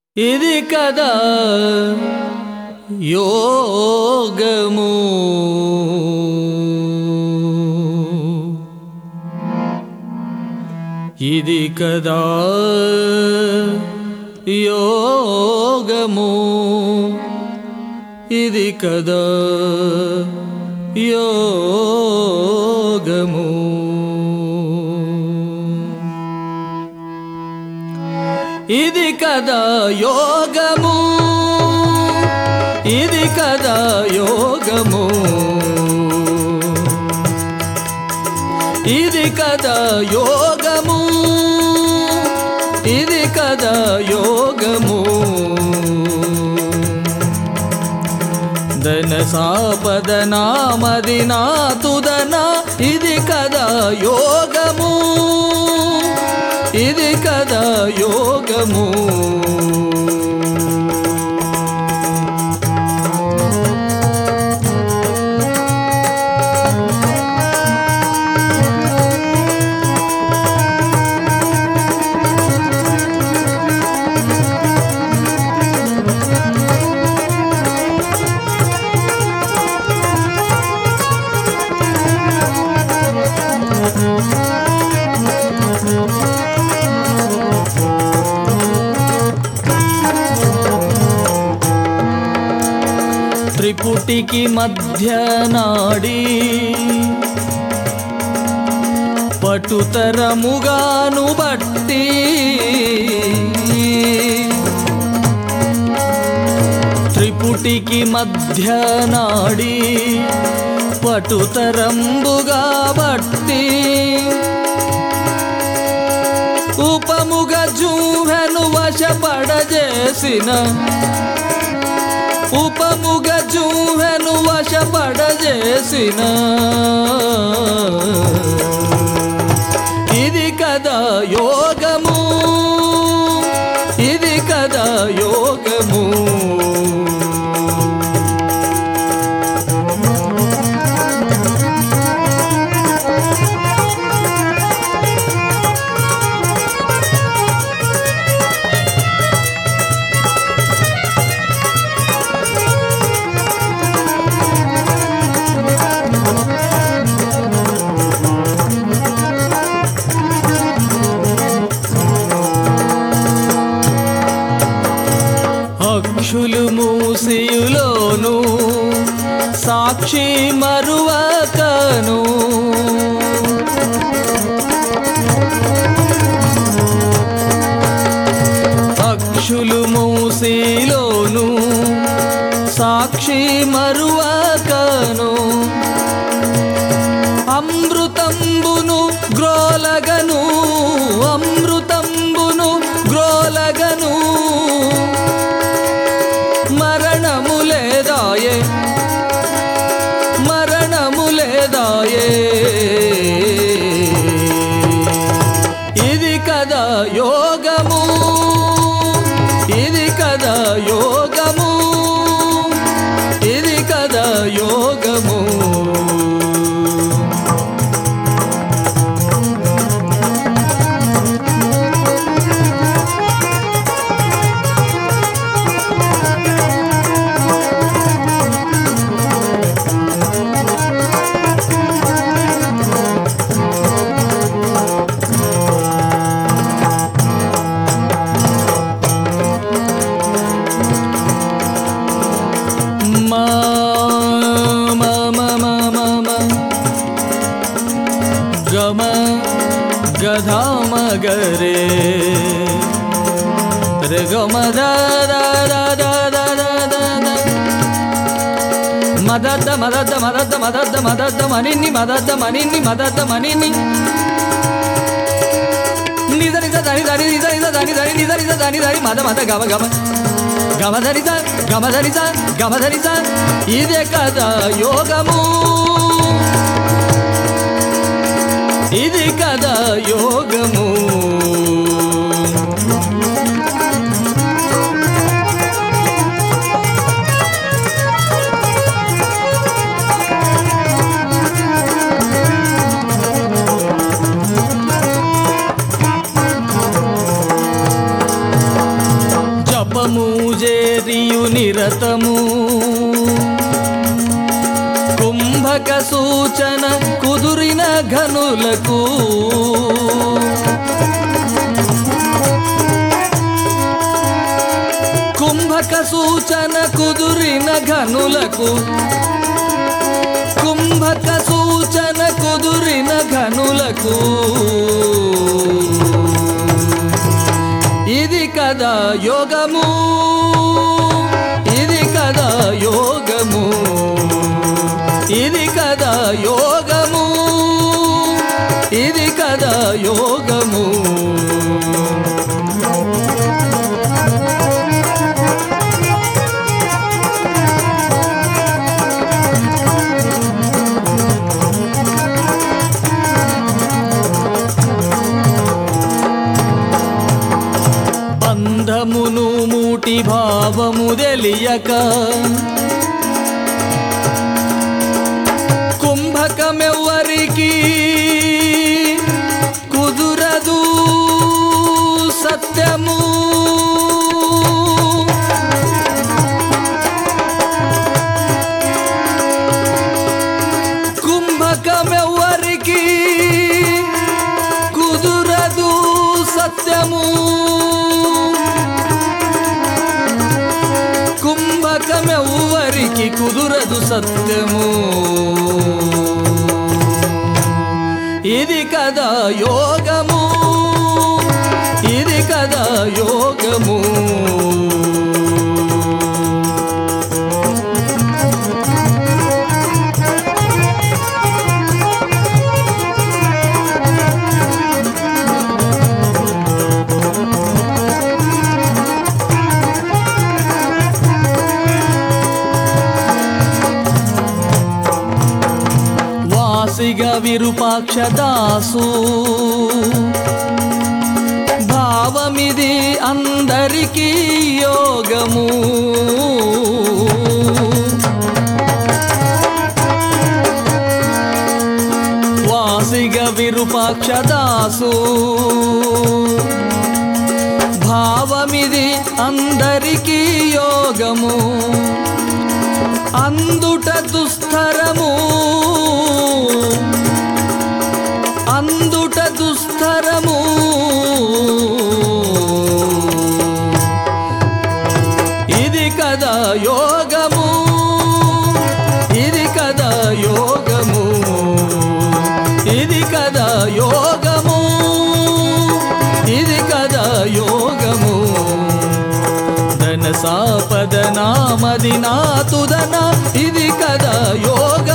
ఇది కదా యోగము ఇది కదా యోగము ఇది కదా యోగము ఇది కదా యోగము ఇది కదా యోగము ఇది కదా యోగము ఇది కదా యోగము ధన సాపద నామది నాతుదన ఇది కదా యోగము ఇది కదా యోగము త్రిపుటికి మధ్య నాడి పటుతరముగాను బట్టి త్రిపుటికి మధ్య నాడి పటుతరంబుగా బట్టి ఉపముగ జూహను వశపడజేసిన ఉపముగ జూహను వశపడజేసిన ఇది కదా యోగము ఇది కదా యోగము అక్షులు మూసియులోను సాక్షి మరువకను అక్షులు మూసిలోను సాక్షి మరువకను అమృతంబును గ్రోలగను అమృతంబును గ్రోలగను మరణము లేదాయే మరణము లేదాయే ఇది కదా యోగము ఇది కదా యోగము ఇది కదా యోగము మా మా మా మా మా మా గమ గధా మగరే రే గమ ద ద ద ద ద ద ద ద. మదద్ద మదద్ద మదద్ద మదద్ద మదద్ద మనిన్ని మదద్ద మనిన్ని మదద్ద మనిన్ని నిజ నిజ దని దని నిజ నిజ దని దని నిజ నిజ దని దని మద మద గమ గమ గమధరిత గమధరిత గమధరిత ఇదే కదా యోగము ఇది కదా యోగము భావము జేరియు నిరతము కుంభక సూచన కుదురిన ఘనులకు కుంభక సూచన కుదురిన ఘనులకు కుంభక సూచన కుదురిన ఘనులకు ఇది కదా యోగము ఇది కదా యోగము ఇది కదా యోగము ఇది కదా యోగము బంధమును మూటి భావము తెలియక కుంభకమెవ్వరికి కుదురదు సత్యము కుంభకమెవ్వరికి కుదురదు సత్యము కుంభకమెవ్వరికి కుదురదు సత్యము ఇది కదా యోగము ఇది కదా యోగము వాసిగ విరూపాక్ష దాసు భావమిది అందరికీ యోగము వాసిగ విరూపాక్ష దాసు భావమిది అందరికీ యోగము అందుట దుస్తరము అందుట దుస్తరము ఇది కదా యోగము ఇది కదా యోగము ఇది కదా యోగము ఇది కదా యోగము ధన సాపద నామది నాతుదన ఇది కదా యోగ